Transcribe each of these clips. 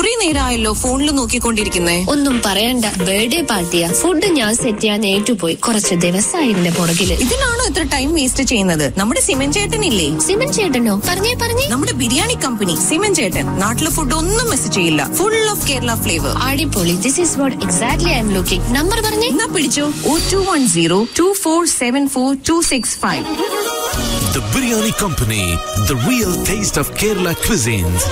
കുറെ നേരമായല്ലോ ഫോണിൽ നോക്കിക്കൊണ്ടിരിക്കുന്നേ ഒന്നും പറയണ്ട ബർത്ത്ഡേ പാർട്ടിയാ ഫുഡ് ഞാൻ സെറ്റ് ചെയ്യാൻ ഏറ്റുപോയി കുറച്ച് ദിവസമായി ഇതിന്റെ പുറകില് ഇതിനാണോ ഇത്ര ടൈം വേസ്റ്റ് ചെയ്യുന്നത് നമ്മുടെ സിമൻ ചേട്ടനില്ലേ സിമൻ ചേട്ടനോ പറഞ്ഞേ പറഞ്ഞേ നമ്മുടെ ബിരിയാണി കമ്പനി സിമൻ ചേട്ടൻ നാട്ടിലെ ഫുഡ് ഒന്നും മിസ് ചെയ്യില്ല ഫുൾ ഓഫ് കേരള ഫ്ലേവർ അടിപൊളി this is what exactly I am looking number പറഞ്ഞേ എന്നാ പിടിച്ചോ o two one zero two four seven four two six five The Biryani Company, the real taste of Kerala cuisines.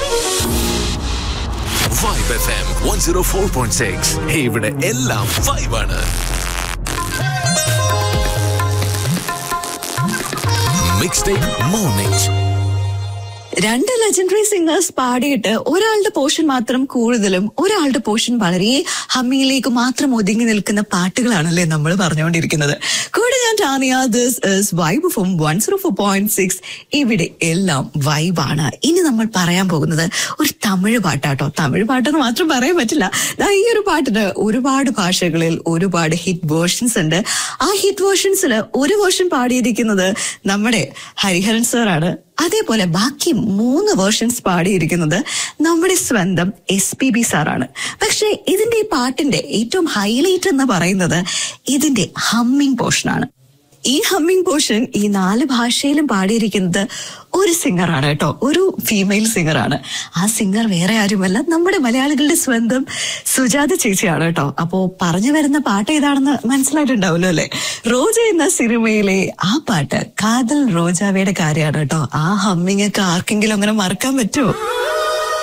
Vibe FM 104.6. Hey, ഇവിടെ എല്ലാം vibe ആണ് Mixtape Mornings. രണ്ട് legendary singers പാടിയിട്ട് ഒരാളുടെ portion മാത്രം കൂടുതലും ഒരാളുടെ പോർഷൻ വളരെ ഹമ്മിയിലേക്ക് മാത്രം ഒതുങ്ങി നിൽക്കുന്ന പാട്ടുകളാണല്ലേ നമ്മൾ പറഞ്ഞുകൊണ്ടിരിക്കുന്നത് കൂടെ ഞാൻ Tania this is vibe from one zero four point six ഇവിടെ എല്ലാം വൈബാണ് ഇനി നമ്മൾ പറയാൻ പോകുന്നത് ഒരു തമിഴ് പാട്ടാട്ടോ തമിഴ് പാട്ടെന്ന് മാത്രം പറയാൻ പറ്റില്ല ദാ ഈ ഒരു പാട്ടിന് ഒരുപാട് ഭാഷകളിൽ ഒരുപാട് ഹിറ്റ് വേർഷൻസ് ഉണ്ട് ആ ഹിറ്റ് വേർഷൻസിൽ ഒരു വേർഷൻ പാടിയിരിക്കുന്നത് നമ്മുടെ ഹരിഹരൻ സാറാണ് അതേപോലെ ബാക്കി മൂന്ന് വേർഷൻസ് പാടിയിരിക്കുന്നത് നമ്മുടെ സ്വന്തം എസ് പി ബി സാറാണ് പക്ഷെ ഇതിന്റെ ഈ പാട്ടിന്റെ ഏറ്റവും ഹൈലൈറ്റ് എന്ന് പറയുന്നത് ഇതിന്റെ ഹമ്മിങ് പോർഷനാണ് ഈ ഹമ്മിങ് പോർഷൻ ഈ നാല് ഭാഷയിലും പാടിയിരിക്കുന്നത് ഒരു സിംഗറാണ് കേട്ടോ ഒരു ഫീമെയിൽ സിംഗറാണ് ആ സിംഗർ വേറെ ആരുമല്ല നമ്മുടെ മലയാളികളുടെ സ്വന്തം സുജാത ചേച്ചിയാണ് കേട്ടോ അപ്പോ പറഞ്ഞു വരുന്ന പാട്ട് ഏതാണെന്ന് മനസ്സിലായിട്ടുണ്ടാവുമല്ലോ അല്ലെ റോജ എന്ന സിനിമയിലെ ആ പാട്ട് കാതൽ റോജാവയുടെ കാര്യമാണ് കേട്ടോ ആ ഹമ്മിങ് ഒക്കെ ആർക്കെങ്കിലും അങ്ങനെ മറക്കാൻ പറ്റുമോ